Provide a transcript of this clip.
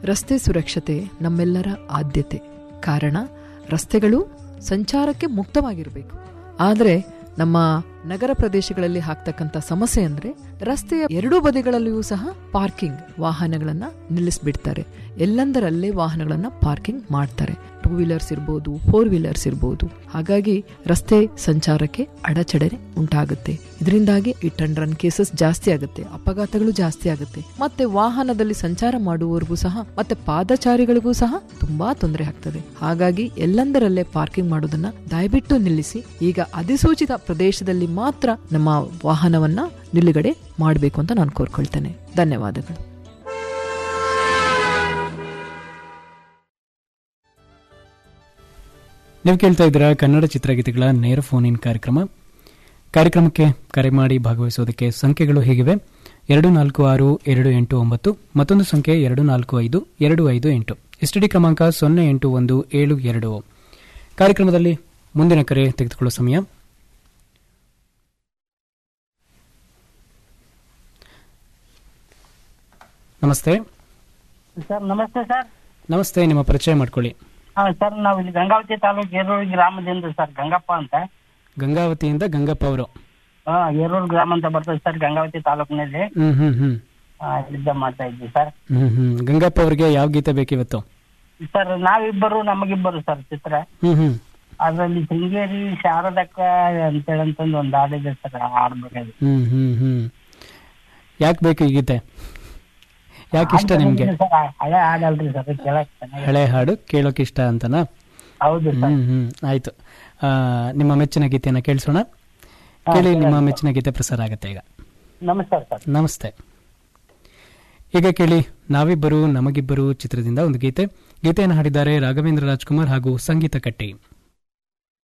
ರಸ್ತೆ ಸುರಕ್ಷತೆ ನಮ್ಮೆಲ್ಲರ ಆದ್ಯತೆ ಕಾರಣ ರಸ್ತೆಗಳು ಸಂಚಾರಕ್ಕೆ ಮುಕ್ತವಾಗಿರಬೇಕು ಆದರೆ ನಮ್ಮ ನಗರ ಪ್ರದೇಶಗಳಲ್ಲಿ ಆಗ್ತಕ್ಕಂಥ ಸಮಸ್ಯೆ ಅಂದ್ರೆ ರಸ್ತೆಯ ಎರಡೂ ಬದಿಗಳಲ್ಲಿಯೂ ಸಹ ಪಾರ್ಕಿಂಗ್ ವಾಹನಗಳನ್ನ ನಿಲ್ಲಿಸ್ಬಿಡ್ತಾರೆ ಎಲ್ಲಂದರಲ್ಲೇ ವಾಹನಗಳನ್ನ ಪಾರ್ಕಿಂಗ್ ಮಾಡ್ತಾರೆ ಟೂ ವೀಲರ್ಸ್ ಇರ್ಬೋದು ಫೋರ್ ವೀಲರ್ಸ್ ಇರ್ಬೋದು ಹಾಗಾಗಿ ರಸ್ತೆ ಸಂಚಾರಕ್ಕೆ ಅಡಚಣೆ ಉಂಟಾಗುತ್ತೆ ಇದರಿಂದಾಗಿ ಇಟ್ ಅಂಡ್ ರನ್ ಕೇಸಸ್ ಜಾಸ್ತಿ ಆಗುತ್ತೆ ಅಪಘಾತಗಳು ಜಾಸ್ತಿ ಆಗುತ್ತೆ ಮತ್ತೆ ವಾಹನದಲ್ಲಿ ಸಂಚಾರ ಮಾಡುವವರಿಗೂ ಸಹ ಮತ್ತೆ ಪಾದಚಾರಿಗಳಿಗೂ ಸಹ ತುಂಬಾ ತೊಂದರೆ ಆಗ್ತದೆ ಹಾಗಾಗಿ ಎಲ್ಲಂದರಲ್ಲೇ ಪಾರ್ಕಿಂಗ್ ಮಾಡೋದನ್ನ ದಯವಿಟ್ಟು ನಿಲ್ಲಿಸಿ ಈಗ ಅಧಿಸೂಚಿತ ಪ್ರದೇಶದಲ್ಲಿ ಮಾತ್ರ ನಮ್ಮ ವಾಹನವನ್ನ ನಿಲುಗಡೆ ಮಾಡಬೇಕು ಅಂತ ನಾನು ಕೋರ್ಕೊಳ್ತೇನೆ ಧನ್ಯವಾದಗಳು ನೀವು ಕೇಳ್ತಾ ಇದ್ದೀರಾ ಕನ್ನಡ ಚಿತ್ರಗೀತೆಗಳ ನೇರ ಫೋನ್ ಇನ್ ಕಾರ್ಯಕ್ರಮ ಕಾರ್ಯಕ್ರಮಕ್ಕೆ ಕರೆ ಮಾಡಿ ಭಾಗವಹಿಸೋದಕ್ಕೆ ಸಂಖ್ಯೆಗಳು ಹೀಗಿವೆ ಎರಡು ನಾಲ್ಕು ಆರು ಎರಡು ಎಂಟು ಒಂಬತ್ತು ಮತ್ತೊಂದು ಸಂಖ್ಯೆ ಎರಡು ನಾಲ್ಕು ಐದು ಎರಡು ಐದು ಎಂಟು ಎಸ್ಟಿಡಿ ಕ್ರಮಾಂಕ ಸೊನ್ನೆ ಎಂಟು ಒಂದು ಏಳು ಎರಡು ಕಾರ್ಯಕ್ರಮದಲ್ಲಿ ಮುಂದಿನ ಕರೆ ತೆಗೆದುಕೊಳ್ಳೋ ಸಮಯ ನಮಸ್ತೆ ಸರ್ ನಮಸ್ತೆ ಸರ್ ನಮಸ್ತೆ ನಿಮ್ಮ ಪರಿಚಯ ಮಾಡ್ಕೊಳ್ಳಿ ಹಾ ಸರ್ ನಾವು ಇಲ್ಲಿ ಗಂಗಾವತಿ ತಾಲೂಕು ಏರೂರು ಗ್ರಾಮದಿಂದ ಸರ್ ಗಂಗಪ್ಪ ಅಂತ ಗಂಗಾವತಿಯಿಂದ ಗಂಗಪ್ಪ ಅವರು ಹಾ ಏರೂರು ಗ್ರಾಮ ಅಂತ ಬರ್ತದೆ ಸರ್ ಗಂಗಾವತಿ ತಾಲೂಕಿನಲ್ಲಿ ಹ್ಮ್ ಹ್ಮ್ ಹ್ಮ್ ಆ, ಇಲ್ಲಿಂದ ಮಾಡ್ತಾ ಇದ್ವಿ ಸರ್ ಹ್ಮ್ ಹ್ಮ್ ಗಂಗಪ್ಪ ಅವರಿಗೆ ಯಾವ ಗೀತೆ ಬೇಕಿವತ್ತು ಸರ್ ನಾವಿಬ್ಬರು ನಮಗಿಬ್ಬರು ಸರ್ ಚಿತ್ರ ಹ್ಮ್ ಹ್ಮ್ ಅದ್ರಲ್ಲಿ ಶೃಂಗೇರಿ ಶಾರದಕ್ಕ ಅಂತೇಳಿ ಅಂತಂದು ಒಂದು ಹಾಡಿದೆ ಸರ್ ಹಾಡ್ಬೇಕಾಗಿ ಹ್ಮ್ ಹ್ಮ್ ಹ್ಮ್ ಯಾಕೆ ಬೇಕು ಈ ಗೀತೆ ಯಾಕೆ ಇಷ್ಟ ನಿಮ್ಗೆ ಸರ್ ಹಳೆ ಹಾಡಲ್ರಿ ಸರ್ ಕೇಳಕ್ ಚೆನ್ನಾಗಿ ಹಳೆ ಹಾಡು ಕೇಳೋಕೆ ಇಷ್ಟ ಅಂತನಾ ಹೌದು ಸರ್ ಹ್ಮ್ ಹ್ಮ್ ಆಯ್ತು ಆ, ನಿಮ್ಮ ಮೆಚ್ಚಿನ ಗೀತೆಯನ್ನ ಕೇಳಿಸೋಣ ಕೇಳಿ ನಿಮ್ಮ ಮೆಚ್ಚಿನ ಗೀತೆ ಪ್ರಸಾರ ಆಗುತ್ತೆ ಈಗ ನಮಸ್ಕಾರ ಸರ್ ನಮಸ್ತೆ ಈಗ ಕೇಳಿ ನಾವಿಬ್ಬರು ನಮಗಿಬ್ಬರು ಚಿತ್ರದಿಂದ ಒಂದು ಗೀತೆ ಗೀತೆಯನ್ನು ಹಾಡಿದ್ದಾರೆ ರಾಘವೇಂದ್ರ ರಾಜ್ಕುಮಾರ್ ಹಾಗೂ ಸಂಗೀತ ಕಟ್ಟಿ